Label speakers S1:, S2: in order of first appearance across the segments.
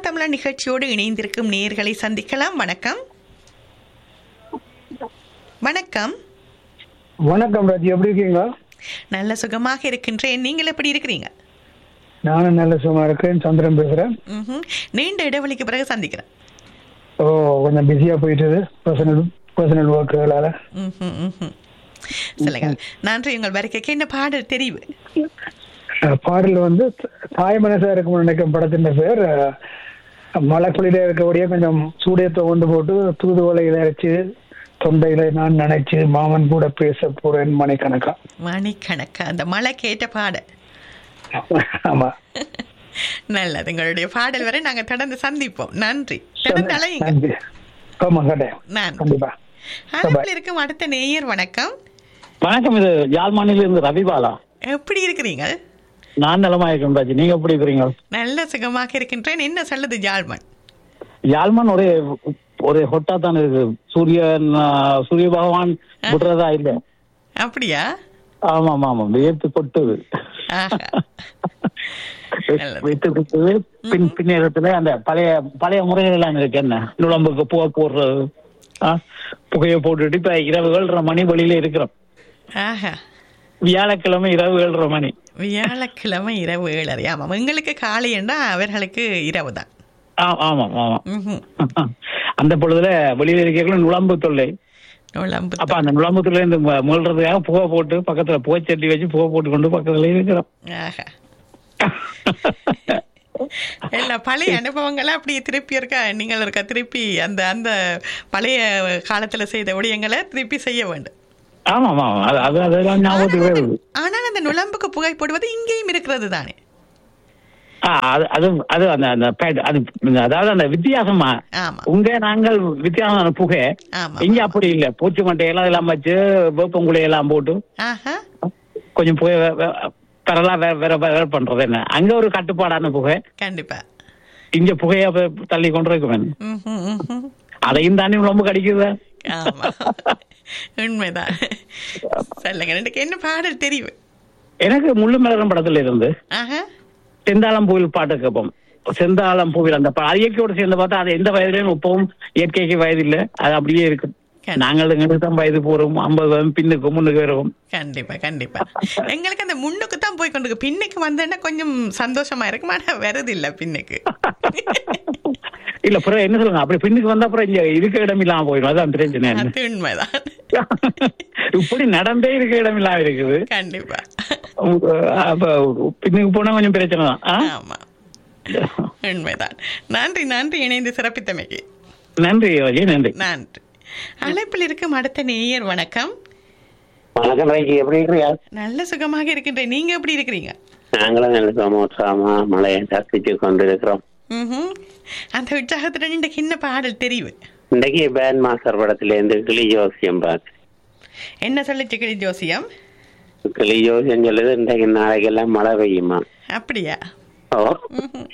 S1: தமிழா நிகழ்ச்சியோடு இணைந்திருக்கும் நேயர்களை சந்திக்கலாம் வணக்கம் வணக்கம்
S2: வணக்கம் ராஜி எப்படி இருக்கீங்க
S1: நல்ல சுகமாக இருக்கின்றேன் நீங்கள் எப்படி இருக்கிறீங்க
S2: நானும் நல்ல சும்மா இருக்கேன் சந்திரன் பேசுறேன்
S1: ம்ஹும். நீண்ட இடைவெளிக்கு பிறகு சந்திக்கிறேன்
S2: ஓ கொஞ்சம் பிஸியா போயிட்டுது பர்சனல் பர்சனல் ஒர்க்குகளால
S1: ம்ஹும், ம்ஹும். சொல்லுங்க நன்றி உங்கள் வரைக்கும் என்ன பாடல் தெரிவு
S2: பாடல் வந்து தாய் மனசா இருக்கும் நினைக்கும் படத்தின் பேர் அஹ், மலைக்குழியில இருக்கக்கூடிய கொஞ்சம் சூடியத்தை கொண்டு போட்டு தூதுவளையில அரைச்சு தொண்டையில நான் நினைச்சு மாமன் கூட பேச போறேன் மணிக்கணக்கா
S1: மணிக்கணக்கா அந்த மழை கேட்ட பாடல்
S2: ஆமா
S1: நல்லது உங்களுடைய பாடல் வரை நாங்க தொடர்ந்து சந்திப்போம் நன்றி தொடர்ந்து அலையுங்க
S2: நன்றி ஆமா கட்டாயம்
S1: நன்றி
S2: கண்டிப்பா
S1: அழைப்பில் இருக்கும் அடுத்த நேயர் வணக்கம்
S3: வணக்கம் இது யாழ்மானில இருந்து ரவிபாலா
S1: எப்படி இருக்கிறீங்க
S3: நான் நலமா இருக்கேன் ராஜி நீங்க எப்படி இருக்கிறீங்க
S1: நல்ல சுகமாக இருக்கின்றேன் என்ன சொல்லுது ஜாழ்மன்
S3: யாழ்மான் ஒரே ஒரு ஹொட்டா தான் இருக்கு சூரியன் ஆ, சூரிய பகவான் விடுறதா இல்ல
S1: அப்படியா
S3: ஆமா ஆமா ஆமா வேர்த்து கொட்டுது
S1: ஆஹா. நல்லது.
S3: வேர்த்து கொட்டுது பின் பின்னேரத்துல அந்த பழைய பழைய முறைகள் எல்லாம் இருக்கு என்ன நுழம்புக்கு புகை போடுறது ஆ, புகையை போட்டுட்டு இப்ப இரவு ஏழரை மணி வெளியில இருக்கிறோம்
S1: ஆஹா
S3: வியாழக்கிழமை இரவு ஏழரை மணி
S1: வியாழக்கிழமை இரவு ஏழரை ஆமாம் எங்களுக்கு காலை என்றால் அவர்களுக்கு இரவு தான்
S3: ஆ- ஆமா ஆமா அந்த பொழுதுல வெளியில இருக்கிற நுழம்பு தொல்லை
S1: நுழம்பு
S3: அப்ப அந்த நுழம்புத்துல இருந்து ம- முகல்றதுக்காக புகை போட்டு பக்கத்துல புகைச்சட்டி வச்சு புகை போட்டு கொண்டு பக்கத்துல இருக்கிறோம்
S1: ஆஹா எல்லா பழைய அனுபவங்களை அப்படியே திருப்பி இருக்கா நீங்கள் இருக்கா திருப்பி அந்த அந்த பழைய காலத்துல செய்த விடயங்களை திருப்பி செய்ய வேண்டும்
S3: ஆமா ஆமா ஆமா. அது அது அதெல்லாம் ஞாபகத்துக்கு வருது
S1: ஆனால் அந்த நுழம்புக்கு புகை போடுவது இங்கேயும் இருக்கிறது தானே
S3: ஆ, அது அது அது அந்த அந்த pad, அது அதாவது அந்த வித்தியாசமா
S1: ஆமா
S3: உங்க நாங்கள் வித்தியாசமான புகை
S1: ஆமா
S3: இங்க அப்படி இல்ல பூச்சி மட்டையெல்லாம் எல்லாம் வச்சு வேப்பங்குழி எல்லாம் போட்டு
S1: ஆஹா
S3: கொஞ்சம் புகை வே- வே- பரவலா வேற வேற வேற பண்றது என்ன அங்க ஒரு கட்டுப்பாடான புகை
S1: கண்டிப்பா
S3: இங்க புகைய அப்ப தள்ளி கொண்டு இருக்கும்
S1: ம்ஹும், ம்ஹும்.
S3: அதையும் தாண்டி ரொம்ப கடிக்குது
S1: ஆமா உண்மைதான் சொல்லுங்க எனக்கு என்ன பாடல் தெரியும்
S3: எனக்கு முள்ளு மலரும் படத்துல இருந்து
S1: ஆஹா
S3: செந்தாளம் பூவில் பாட்டு கேட்போம் செந்தாளம் பூவில் அந்த பா- இயற்கையோட சேர்ந்து பார்த்தா அது எந்த வயதுலயும் இப்பவும் இயற்கைக்கு வயது இல்ல அது அப்படியே இருக்கு
S1: கண்டிப்பா.
S3: நாங்கள் எங்களுக்கு தான் வயது போறோம் ஐம்பது வயது பின்னுக்கு முன்னுக்கு வருவோம்
S1: கண்டிப்பா கண்டிப்பா எங்களுக்கு அந்த முன்னுக்கு தான் போய் கொண்டு இருக்கு. பின்னுக்கு வந்தேன்னா கொஞ்சம் சந்தோஷமா இருக்கும் ஆனா வருது இல்ல பின்னுக்கு
S3: இல்ல அப்புறம் என்ன சொல்லுங்க அப்படி பின்னுக்கு வந்தா அப்புறம் இங்க இருக்க இடம் இல்லாம போயிடும் அதான் பிரச்சனை என்ன
S1: அது உண்மைதான்
S3: இப்படி நடந்தே இருக்க இடம் இல்லாம இருக்குது
S1: கண்டிப்பா
S3: அப்ப பின்னுக்கு போனா கொஞ்சம் பிரச்சனை தான் ஆ?
S1: ஆமா உண்மைதான் நன்றி நன்றி இணைந்து சிறப்பித்தமைக்கு
S3: நன்றி வஜி நன்றி
S1: நன்றி அழைப்பில் இருக்கும் அடுத்த நேயர் வணக்கம்
S4: வணக்கம் ராஜி எப்படி இருக்கிறியா
S1: நல்ல சுகமாக இருக்கின்றேன் நீங்க எப்படி இருக்கிறீங்க
S4: நாங்களும் நல்ல சமோற்சாமா மழையை ரசிச்சு கொண்டிருக்கிறோம்
S1: ம்ஹும். அந்த உற்சாகத்துடன் இந்த சின்ன பாடல் தெரிவு
S4: இன்றைக்கு பேன் மாஸ்டர் படத்துல இருந்து கிளி ஜோசியம் பார்த்து
S1: என்ன சொல்லிச்சு கிளி ஜோசியம்
S4: கிளி ஜோசியம் சொல்லுது இன்றைக்கு நாளைக்கெல்லாம் மழை பெய்யுமா
S1: அப்படியா
S4: ஓ
S1: ம்ஹும்.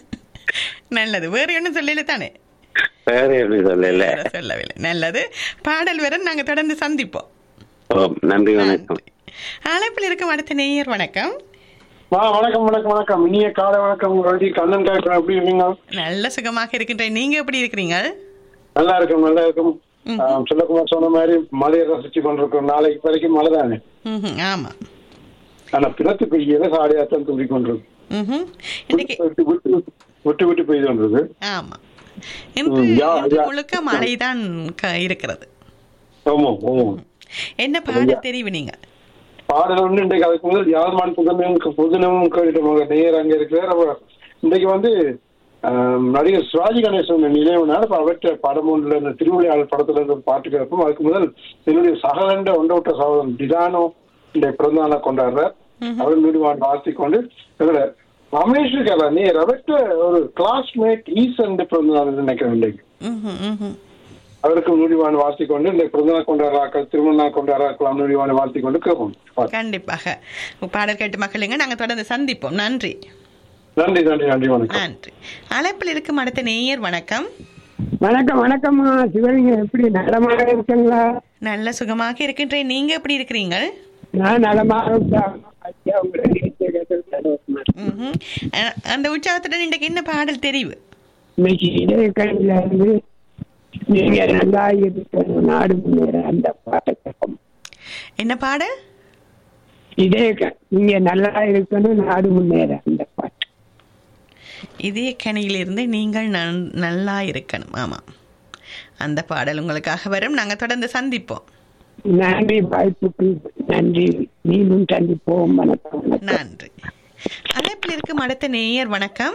S1: நல்லது வேறு ஒன்றும் சொல்லல தானே
S4: வேற எப்படி சொல்லல
S1: வேற சொல்லவில்லை நல்லது பாடல் வர நாங்க தொடர்ந்து சந்திப்போம்
S4: ஓ நன்றி வணக்கம்
S1: அழைப்பில் இருக்கும் அடுத்த நேயர் வணக்கம்
S2: வா வணக்கம் வணக்கம் வணக்கம் இனிய காலை வணக்கம் ரெடி கண்ணன் கேட்கிறேன் எப்படி இருக்கீங்க
S1: நல்ல சுகமாக இருக்கின்றேன் நீங்க எப்படி இருக்கிறீங்க
S2: நல்லா இருக்கும் நல்லா இருக்கும் ஆஹ், செல்லகுமார் சொன்ன மாதிரி மழையை ரசிச்சு கொண்டிருக்கோம் நாளைக்கு வரைக்கும் மழை தானே
S1: ம்ஹும். ஆமா
S2: ஆனா பிணத்து பெய்யல சாடியாத்தான் தும்பி கொண்டிருக்கு
S1: ம்ஹும். இன்னைக்கு
S2: விட்டு விட்டு விட்டு விட்டு பெய்து கொண்டிருக்கு
S1: ஆமா இன்று
S2: ம், யா-
S1: இன்று
S2: யா-
S1: முழுக்க மழைதான் க- இருக்கிறது
S2: ஆமா ஆமா
S1: என்ன பாடல் தெரிவு நீங்க
S2: பாடல் ஒண்ணு இன்றைக்கு அதுக்கு முதல் யாழ்மான் புதனமும் புதனமும் கேட்டுட்டு நேர் அங்க இருக்கிறார் அவர் இன்றைக்கு வந்து ஆஹ், நடிகர் சிவாஜி கணேசன் நினைவு நாள் அப்ப அவற்றை படம் ஒன்றுல இந்த திருவிளையாடல் படத்துல இருந்து ஒரு பாட்டு கேட்போம் அதுக்கு முதல் என்னுடைய சகலண்ட ஒன்றோட்ட சகோதரன் டிதானோ இந்த பிறந்த நாளை கொண்டாடுறார் அவர் மீடுவான் வாழ்த்தி கொண்டு எங்களோட ரமேஷ் இருக்காரா நீ அவற்ற ஒரு கிளாஸ்மேட் ஈசன் பிறந்த நாள் நினைக்கிறேன் இன்றைக்கு
S1: ம்ஹும், ம்ஹும்.
S2: அவருக்கு நூடிவான் வாழ்த்தி கொண்டு இந்த பிறந்த நாள் கொண்டாடுறாக்கள் திருமண நாள் கொண்டாடுறாக்கலாம் நூடிவான் வாழ்த்தி கொண்டு கேட்போம்
S1: கண்டிப்பாக பாடல் கேட்டு மக்களுங்க நாங்க தொடர்ந்து சந்திப்போம் நன்றி
S2: நன்றி நன்றி நன்றி வணக்கம்
S1: நன்றி அழைப்பில் இருக்கும் அடுத்த நேயர் வணக்கம்
S5: வணக்கம் வணக்கம்மா சிவலிங்க எப்படி நலமாக இருக்கீங்களா
S1: நல்ல சுகமாக இருக்கின்றேன் நீங்க எப்படி இருக்கிறீங்க
S5: நான் நலமாக இருக்கேன். ஐயா, உங்களை நினைச்ச கேட்டது சந்தோஷமா இருக்கு.
S1: ம்ஹும். அ- அந்த உற்சாகத்துடன் இன்றைக்கு என்ன பாடல் தெரிவு
S5: இன்னைக்கு இதே கையில இருந்து நீங்க நல்லா இருக்கணும் நாடு முன்னேற அந்த பாட்டை கேட்போம்
S1: என்ன பாட
S5: இதே க- நீங்க நல்லா இருக்கணும் நாடு முன்னேற அந்த பாட்டு
S1: இதே கனியிலிருந்து நீங்கள் நன்- நல்லா இருக்கணும் ஆமாம் அந்த பாடல் உங்களுக்காக வரும் நாங்கள் தொடர்ந்து சந்திப்போம்
S5: நன்றி வாய்ப்புக்கு நன்றி மீண்டும் சந்திப்போம் வணக்கம் வணக்கம்
S1: நன்றி அழைப்பில் இருக்கும் அடுத்த நேயர் வணக்கம்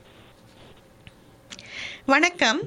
S1: வணக்கம்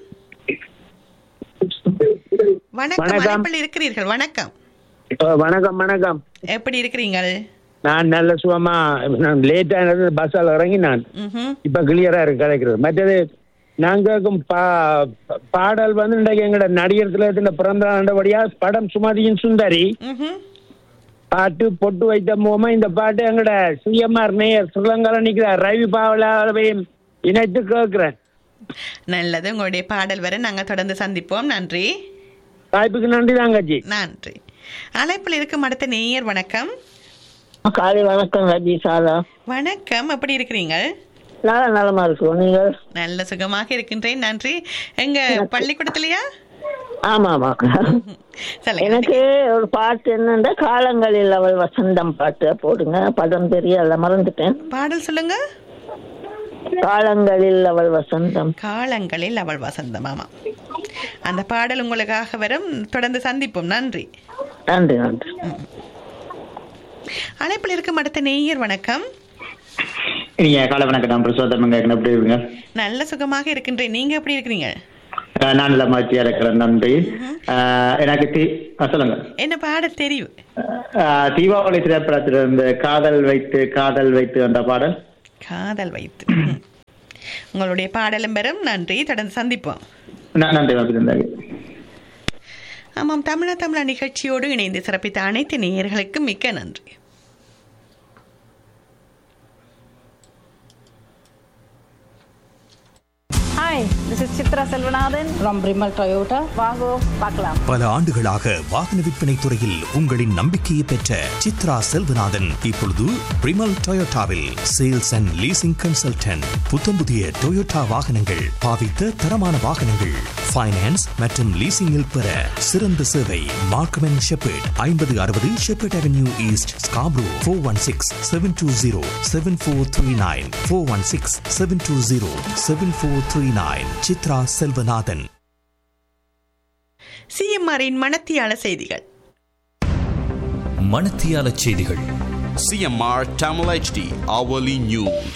S1: வணக்கம்
S3: வணக்கம்.
S1: அழைப்பில் இருக்கிறீர்கள் வணக்கம்
S3: வணக்கம் வணக்கம்
S1: எப்படி இருக்கிறீங்கள்
S3: நான் நல்ல சுகமா நான் லேட்டா பஸ்ஸால் இறங்கி நான்
S1: ம்ஹும்.
S3: இப்ப கிளியரா இருக்கு கிடைக்கிறது மற்றது நான் கேட்கும் பா பாடல் வந்து இன்றைக்கு எங்கட நடிகர் திலகத்தின் பிறந்த ஆண்டபடியா படம் சுமதியின் சுந்தரி
S1: ம்ஹும்.
S3: பாட்டு பொட்டு வைத்த மூலமா இந்த பாட்டு எங்கட சிஎம்ஆர் நேயர் ஸ்ரீலங்கால நிக்கிறார் ரவி பாவலாவையும் இணைத்து கேட்கிறேன்
S1: நல்லது உங்களுடைய பாடல் வர நாங்கள் தொடர்ந்து சந்திப்போம் நன்றி
S3: வாய்ப்புக்கு நன்றி தாங்காச்சி
S1: நன்றி அழைப்பில் இருக்கும் அடுத்த நேயர் வணக்கம்
S6: காலை வணக்கம் ரஜி சாதா
S1: வணக்கம் எப்படி இருக்கிறீங்க
S6: நல்ல நலமா இருக்கும் நீங்கள்
S1: நல்ல சுகமாக இருக்கின்றேன் நன்றி எங்க பள்ளிக்கூடத்திலயா
S6: ஆமா ஆமா
S1: சொல்லுங்க
S6: எனக்கு ஒரு பாட்டு என்னன்னா காலங்களில் அவள் வசந்தம் பாட்டு போடுங்க பதம் தெரியல மறந்துட்டேன்
S1: பாடல் சொல்லுங்க
S6: காலங்களில் அவள் வசந்தம்
S1: காலங்களில் அவள் வசந்தம் ஆமா அந்த பாடல் உங்களுக்காக வரும் தொடர்ந்து சந்திப்போம் நன்றி
S6: நன்றி நன்றி
S1: அழைப்பில் இருக்கும் அடுத்த நேயர் வணக்கம்
S7: நீங்க காலை வணக்கம் நான் பிரசோதம் எப்படி இருங்க
S1: நல்ல சுகமாக இருக்கின்றேன் நீங்க எப்படி இருக்கிறீங்க
S7: அஹ் நான் நல்ல மகிழ்ச்சியா இருக்கிறேன் நன்றி அஹ் எனக்கு தீ அஹ் சொல்லுங்க
S1: என்ன பாட தெரியும்
S7: அஹ் தீபாவளி திரைப்படத்தில் இருந்து காதல் வைத்து காதல் வைத்து அந்த பாடல்
S1: காதல் வைத்து ம். உங்களுடைய பாடலும் பெறும் நன்றி தொடர்ந்து சந்திப்போம்
S7: ந- நன்றி நன்றி
S1: ஆமாம் தமிழா தமிழா நிகழ்ச்சியோடு இணைந்து சிறப்பித்த அனைத்து நேயர்களுக்கும் மிக்க நன்றி
S8: hi this is Chitra Selvanathan from Primal Toyota வாங்கோ பார்க்கலாம்
S9: பல ஆண்டுகளாக வாகன விற்பனை துறையில் உங்களின் நம்பிக்கையை பெற்ற சித்ரா செல்வநாதன் இப்பொழுது பிரிமல் டொயோட்டாவில் சேல்ஸ் அண்ட் லீசிங் கன்சல்டன்ட் புத்தம்புதிய டொயோட்டா வாகனங்கள் பாவித்த தரமான வாகனங்கள் ஃபைனான்ஸ் மற்றும் லீசிங்கில் பெற சிறந்த சேவை மார்க்கம் அண்ட் ஷெப்பர்ட் ஐம்பது அறுபது Sheppard avenue east Scarborough four one six seven two zero seven four three nine four one six seven two zero seven four three nine Chitra Selvanathan
S1: சிஎம்ஆரின் மனத்தியால செய்திகள்
S9: மணத்தியால செய்திகள்
S10: CMR Tamil HD hourly news.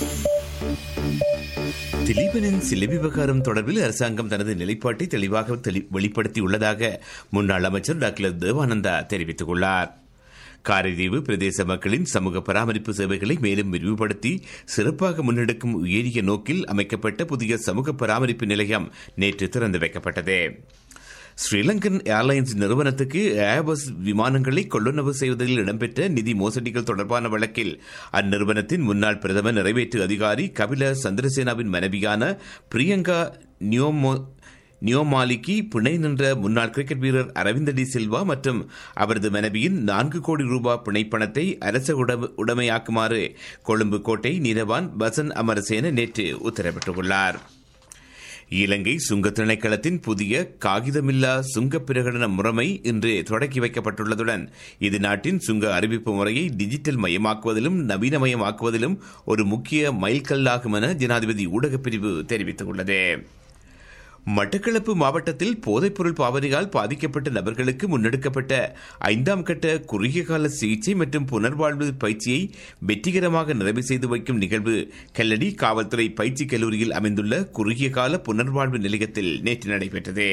S11: திலீபனின் சிலை விவகாரம் தொடர்பில் அரசாங்கம் தனது நிலைப்பாட்டை தெளிவாக தெளி- வெளிப்படுத்தியுள்ளதாக முன்னாள் அமைச்சர் டாக்டர் தேவானந்தா தெரிவித்துள்ளார் காரைதீவு பிரதேச மக்களின் சமூக பராமரிப்பு சேவைகளை மேலும் விரிவுபடுத்தி சிறப்பாக முன்னெடுக்கும் உயரிய நோக்கில் அமைக்கப்பட்ட புதிய சமூக பராமரிப்பு நிலையம் நேற்று திறந்து வைக்கப்பட்டது ஸ்ரீலங்கன் ஏர்லைன்ஸ் நிறுவனத்துக்கு ஏர்பஸ் விமானங்களை கொள்ளுணவு செய்வதில் இடம்பெற்ற நிதி மோசடிகள் தொடர்பான வழக்கில் அந்நிறுவனத்தின் முன்னாள் பிரதம நிறைவேற்று அதிகாரி கபில சந்திரசேனாவின் மனைவியான பிரியங்கா நியோமோ நியோமாலிக்கு பிணை நின்ற முன்னாள் கிரிக்கெட் வீரர் அரவிந்த டி சில்வா மற்றும் அவரது மனைவியின் நான்கு கோடி ரூபாய் பிணைப்பணத்தை அரச உடம- உடைமையாக்குமாறு கொழும்பு கோட்டை நீதவான் பசன் அமரசேன நேற்று உத்தரவிட்டுள்ளார் இலங்கை சுங்க திணைக்களத்தின் புதிய காகிதமில்லா சுங்க பிரகடன முறைமை இன்று தொடக்கி வைக்கப்பட்டுள்ளதுடன் இது நாட்டின் சுங்க அறிவிப்பு முறையை டிஜிட்டல் மயமாக்குவதிலும் நவீனமயமாக்குவதிலும் ஒரு முக்கிய மைல்கல்லாகும் என ஜனாதிபதி ஊடகப் பிரிவு தெரிவித்துள்ளது மட்டக்களப்பு மாவட்டத்தில் போதைப்பொருள் பாவனையால் பாதிக்கப்பட்ட நபர்களுக்கு முன்னெடுக்கப்பட்ட ஐந்தாம் கட்ட குறுகிய கால சிகிச்சை மற்றும் புனர்வாழ்வு பயிற்சியை வெற்றிகரமாக நிறைவு செய்து வைக்கும் நிகழ்வு கல்லடி காவல்துறை பயிற்சி கல்லூரியில் அமைந்துள்ள குறுகிய கால புனர்வாழ்வு நிலையத்தில் நேற்று நடைபெற்றது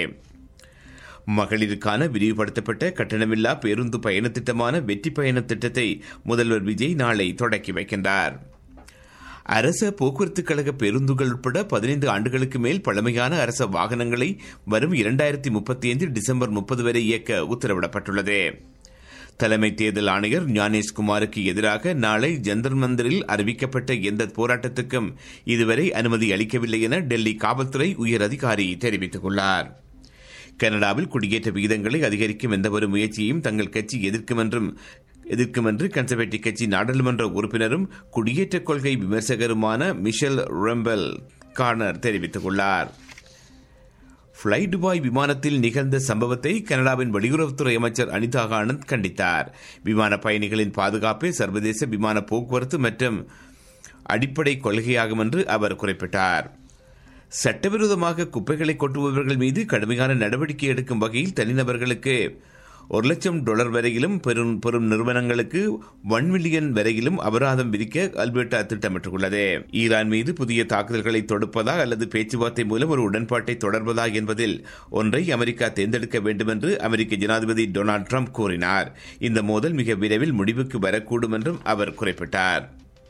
S11: மகளிருக்கான விரிவுபடுத்தப்பட்ட கட்டணமில்லா பேருந்து பயண திட்டமான வெற்றி பயண திட்டத்தை முதல்வர் விஜய் நாளை தொடக்கி வைக்கின்றார் அரச போக்குவரத்து கழக பேருந்துகள் உட்பட பதினைந்து ஆண்டுகளுக்கு மேல் பழமையான அரச வாகனங்களை வரும் இரண்டாயிரத்தி முப்பத்தி ஐந்து டிசம்பர் முப்பது வரை இயக்க உத்தரவிடப்பட்டுள்ளது தலைமை தேர்தல் ஆணையர் ஞானேஷ்குமாருக்கு எதிராக நாளை ஜந்தர் மந்திரில் அறிவிக்கப்பட்ட எந்த போராட்டத்துக்கும் இதுவரை அனுமதி அளிக்கவில்லை என டெல்லி காவல்துறை உயர் அதிகாரி தெரிவித்துள்ளார் கனடாவில் குடியேற்ற விகிதங்களை அதிகரிக்கும் எந்தவொரு முயற்சியையும் தங்கள் கட்சி எதிர்க்கும் என்றும் எதிர்க்கும் என்று கன்சர்வேட்டிவ் கட்சி நாடாளுமன்ற உறுப்பினரும் குடியேற்ற கொள்கை விமர்சகருமான மிஷல் ரெம்பல் கார்னர் தெரிவித்துள்ளார் ஃப்ளை துபாய் விமானத்தில் நிகழ்ந்த சம்பவத்தை கனடாவின் வெளியுறவுத்துறை அமைச்சர் அனிதா ஆனந்த் கண்டித்தார் விமான பயணிகளின் பாதுகாப்பே சர்வதேச விமான போக்குவரத்து மற்றும் அடிப்படை கொள்கையாகும் என்று அவர் குறிப்பிட்டார் சட்டவிரோதமாக குப்பைகளை கொட்டுபவர்கள் மீது கடுமையான நடவடிக்கை எடுக்கும் வகையில் தனிநபர்களுக்கு ஒரு லட்சம் டாலர் வரையிலும் பெரும் பெரும் நிறுவனங்களுக்கு ஒன் மில்லியன் வரையிலும் அபராதம் விதிக்க அல்பர்டா திட்டமிட்டுள்ளது ஈரான் மீது புதிய தாக்குதல்களை தொடுப்பதா அல்லது பேச்சுவார்த்தை மூலம் ஒரு உடன்பாட்டை தொடர்வதா என்பதில் ஒன்றை அமெரிக்கா தேர்ந்தெடுக்க வேண்டும் என்று அமெரிக்க ஜனாதிபதி டொனால்டு ட்ரம்ப் கூறினார் இந்த மோதல் மிக விரைவில் முடிவுக்கு வரக்கூடும் என்றும் அவர் குறிப்பிட்டார்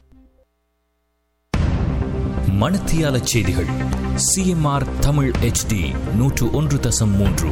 S12: மணத்தியால செய்திகள் சிஎம்ஆர் தமிழ் HD நூற்று ஒன்று தசம் மூன்று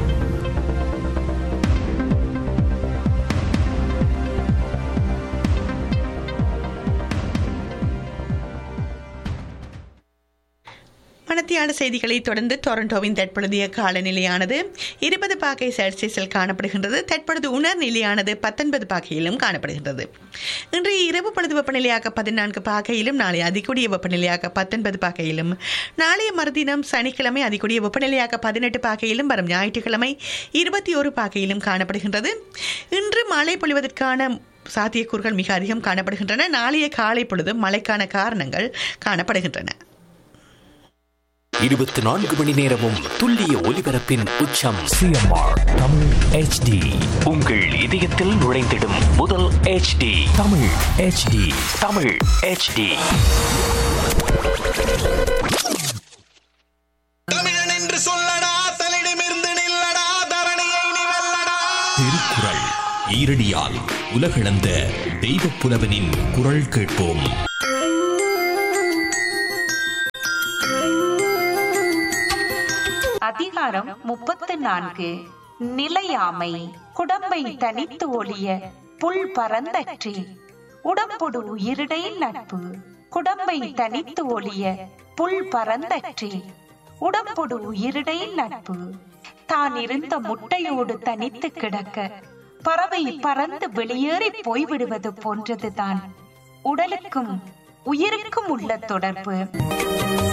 S1: மணத்தியால செய்திகளை தொடர்ந்து டொரண்டோவின் தற்பொழுதைய காலநிலையானது இருபது பாகை செல்சியஸில் காணப்படுகின்றது தற்பொழுது உணர் நிலையானது பத்தொன்பது பாகையிலும் காணப்படுகின்றது இன்றைய இரவு பொழுது வெப்பநிலையாக பதினான்கு பாகையிலும் நாளை அதிகூடிய வெப்பநிலையாக பத்தொன்பது பாகையிலும் நாளைய மறுதினம் சனிக்கிழமை அதிகூடிய வெப்பநிலையாக பதினெட்டு பாகையிலும் வரும் ஞாயிற்றுக்கிழமை இருபத்தி ஒரு பாகையிலும் காணப்படுகின்றது இன்று மழை பொழிவதற்கான சாத்தியக்கூறுகள் மிக அதிகம் காணப்படுகின்றன நாளைய காலை பொழுது மழைக்கான காரணங்கள் காணப்படுகின்றன
S12: இருபத்தி நான்கு மணி நேரமும் துல்லிய ஒலிபரப்பின் உச்சம் சிஎம்ஆர் தமிழ் HD உங்கள் இதயத்தில் நுழைந்திடும் முதல் HD Tamil HD Tamil HD
S13: தமிழன் என்று சொல்லடா தலிடமிருந்து நில்லடா தரணியை நீ வெல்லடா
S9: திருக்குறள் ஈரடியால் உலகளந்த தெய்வப் புலவனின் குரல் கேட்போம்
S14: அதிகாரம் முப்பத்து நான்கு நிலையாமை குடம்பை தனித்து ஒளிய புல் பரந்தற்றி உடம்பொடு உயிரிடை நட்பு குடம்பை தனித்து ஒளிய புல் பரந்தற்றி உடம்பொடு உயிரிடை நட்பு தான் இருந்த முட்டையோடு தனித்து கிடக்க பறவை பறந்து வெளியேறி போய்விடுவது போன்றதுதான் உடலுக்கும் உயிருக்கும் உள்ள தொடர்பு